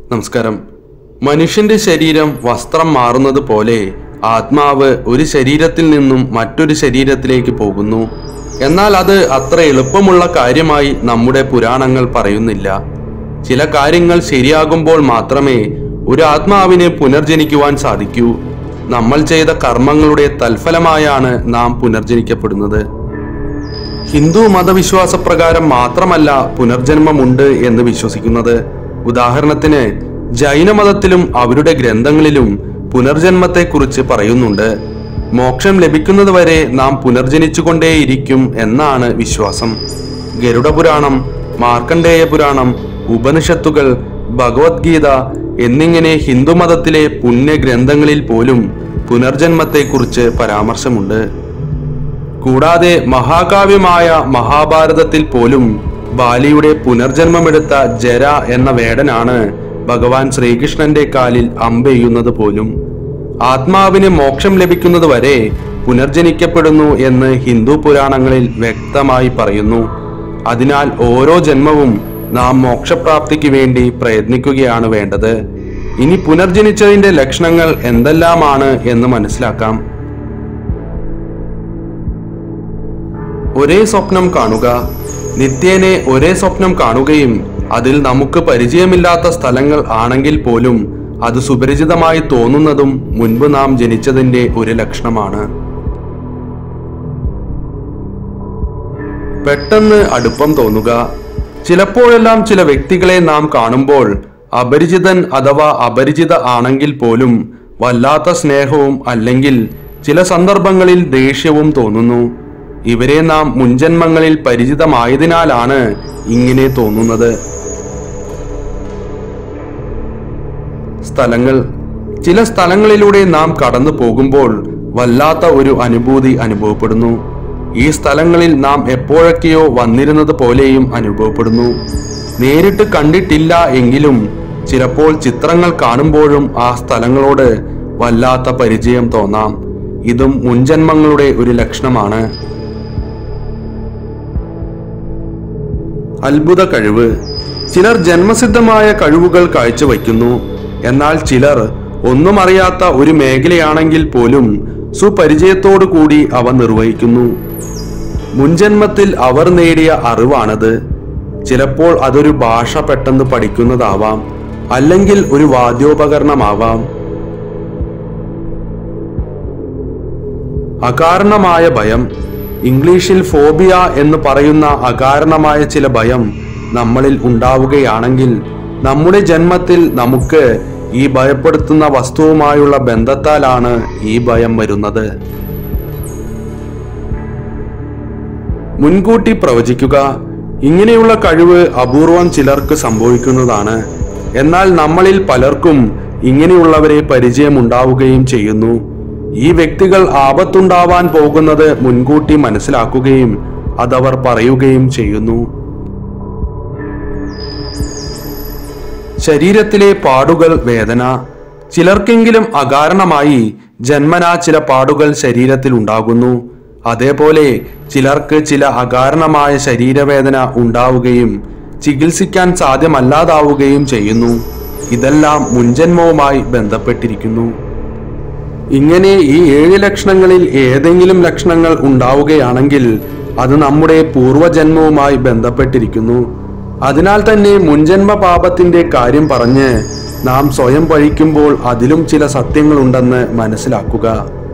നമസ്കാരം മനുഷ്യന്റെ ശരീരം വസ്ത്രം മാറുന്നത് പോലെ ആത്മാവ് ഒരു ശരീരത്തിൽ നിന്നും മറ്റൊരു ശരീരത്തിലേക്ക് പോകുന്നു എന്നാൽ അത് അത്ര എളുപ്പമുള്ള കാര്യമായി നമ്മുടെ പുരാണങ്ങൾ പറയുന്നില്ല ചില കാര്യങ്ങൾ ശരിയാകുമ്പോൾ മാത്രമേ ഒരു ആത്മാവിന് പുനർജനിക്കുവാൻ സാധിക്കൂ നമ്മൾ ചെയ്ത കർമ്മങ്ങളുടെ തൽഫലമായാണ് നാം പുനർജനിക്കപ്പെടുന്നത് ഹിന്ദു മതവിശ്വാസപ്രകാരം മാത്രമല്ല പുനർജന്മമുണ്ട് എന്ന് വിശ്വസിക്കുന്നത് ഉദാഹരണത്തിന് ജൈനമതത്തിലും അവരുടെ ഗ്രന്ഥങ്ങളിലും പുനർജന്മത്തെക്കുറിച്ച് പറയുന്നുണ്ട് മോക്ഷം ലഭിക്കുന്നതുവരെ നാം പുനർജനിച്ചുകൊണ്ടേയിരിക്കും എന്നാണ് വിശ്വാസം ഗരുഡപുരാണം മാർക്കണ്ഡേയ പുരാണം ഉപനിഷത്തുകൾ ഭഗവത്ഗീത എന്നിങ്ങനെ ഹിന്ദുമതത്തിലെ പുണ്യഗ്രന്ഥങ്ങളിൽ പോലും പുനർജന്മത്തെക്കുറിച്ച് പരാമർശമുണ്ട് കൂടാതെ മഹാകാവ്യമായ മഹാഭാരതത്തിൽ പോലും ബാലിയുടെ പുനർജന്മമെടുത്ത ജര എന്ന വേടനാണ് ഭഗവാൻ ശ്രീകൃഷ്ണന്റെ കാലിൽ അമ്പെയ്യുന്നത് പോലും ആത്മാവിന് മോക്ഷം ലഭിക്കുന്നത് വരെ പുനർജനിക്കപ്പെടുന്നു എന്ന് ഹിന്ദു പുരാണങ്ങളിൽ വ്യക്തമായി പറയുന്നു അതിനാൽ ഓരോ ജന്മവും നാം മോക്ഷപ്രാപ്തിക്ക് വേണ്ടി പ്രയത്നിക്കുകയാണ് വേണ്ടത് ഇനി പുനർജനിച്ചതിന്റെ ലക്ഷണങ്ങൾ എന്തെല്ലാമാണ് എന്ന് മനസ്സിലാക്കാം ഒരേ സ്വപ്നം കാണുക നിത്യേനെ ഒരേ സ്വപ്നം കാണുകയും അതിൽ നമുക്ക് പരിചയമില്ലാത്ത സ്ഥലങ്ങൾ ആണെങ്കിൽ പോലും അത് സുപരിചിതമായി തോന്നുന്നതും മുൻപ് നാം ജനിച്ചതിന്റെ ഒരു ലക്ഷണമാണ് പെട്ടെന്ന് അടുപ്പം തോന്നുക ചിലപ്പോഴെല്ലാം ചില വ്യക്തികളെ നാം കാണുമ്പോൾ അപരിചിതൻ അഥവാ അപരിചിത ആണെങ്കിൽ പോലും വല്ലാത്ത സ്നേഹവും അല്ലെങ്കിൽ ചില സന്ദർഭങ്ങളിൽ ദേഷ്യവും തോന്നുന്നു ഇവരെ നാം മുൻജന്മങ്ങളിൽ പരിചിതമായതിനാലാണ് ഇങ്ങനെ തോന്നുന്നത് സ്ഥലങ്ങൾ ചില സ്ഥലങ്ങളിലൂടെ നാം കടന്നു പോകുമ്പോൾ വല്ലാത്ത ഒരു അനുഭൂതി അനുഭവപ്പെടുന്നു ഈ സ്ഥലങ്ങളിൽ നാം എപ്പോഴൊക്കെയോ വന്നിരുന്നത് പോലെയും അനുഭവപ്പെടുന്നു നേരിട്ട് കണ്ടിട്ടില്ല എങ്കിലും ചിലപ്പോൾ ചിത്രങ്ങൾ കാണുമ്പോഴും ആ സ്ഥലങ്ങളോട് വല്ലാത്ത പരിചയം തോന്നാം ഇതും മുൻജന്മങ്ങളുടെ ഒരു ലക്ഷണമാണ് അത്ഭുത കഴിവ് ചിലർ ജന്മസിദ്ധമായ കഴിവുകൾ കാഴ്ചവയ്ക്കുന്നു എന്നാൽ ചിലർ ഒന്നും അറിയാത്ത ഒരു മേഖലയാണെങ്കിൽ പോലും സുപരിചയത്തോടു കൂടി അവ നിർവഹിക്കുന്നു മുൻജന്മത്തിൽ അവർ നേടിയ അറിവാണത് ചിലപ്പോൾ അതൊരു ഭാഷ പെട്ടെന്ന് പഠിക്കുന്നതാവാം അല്ലെങ്കിൽ ഒരു വാദ്യോപകരണമാവാം അകാരണമായ ഭയം ഇംഗ്ലീഷിൽ ഫോബിയ എന്ന് പറയുന്ന അകാരണമായ ചില ഭയം നമ്മളിൽ ഉണ്ടാവുകയാണെങ്കിൽ നമ്മുടെ ജന്മത്തിൽ നമുക്ക് ഈ ഭയപ്പെടുത്തുന്ന വസ്തുവുമായുള്ള ബന്ധത്താലാണ് ഈ ഭയം വരുന്നത് മുൻകൂട്ടി പ്രവചിക്കുക ഇങ്ങനെയുള്ള കഴിവ് അപൂർവം ചിലർക്ക് സംഭവിക്കുന്നതാണ് എന്നാൽ നമ്മളിൽ പലർക്കും ഇങ്ങനെയുള്ളവരെ പരിചയമുണ്ടാവുകയും ചെയ്യുന്നു ഈ വ്യക്തികൾ ആപത്തുണ്ടാവാൻ പോകുന്നത് മുൻകൂട്ടി മനസ്സിലാക്കുകയും അതവർ പറയുകയും ചെയ്യുന്നു ശരീരത്തിലെ പാടുകൾ വേദന ചിലർക്കെങ്കിലും അകാരണമായി ജന്മനാ ചില പാടുകൾ ശരീരത്തിൽ ഉണ്ടാകുന്നു അതേപോലെ ചിലർക്ക് ചില അകാരണമായ ശരീരവേദന ഉണ്ടാവുകയും ചികിത്സിക്കാൻ സാധ്യമല്ലാതാവുകയും ചെയ്യുന്നു ഇതെല്ലാം മുൻജന്മവുമായി ബന്ധപ്പെട്ടിരിക്കുന്നു ഇങ്ങനെ ഈ ഏഴ് ലക്ഷണങ്ങളിൽ ഏതെങ്കിലും ലക്ഷണങ്ങൾ ഉണ്ടാവുകയാണെങ്കിൽ അത് നമ്മുടെ പൂർവജന്മവുമായി ബന്ധപ്പെട്ടിരിക്കുന്നു അതിനാൽ തന്നെ മുൻജന്മ പാപത്തിന്റെ കാര്യം പറഞ്ഞ് നാം സ്വയം പഴിക്കുമ്പോൾ അതിലും ചില സത്യങ്ങളുണ്ടെന്ന് മനസ്സിലാക്കുക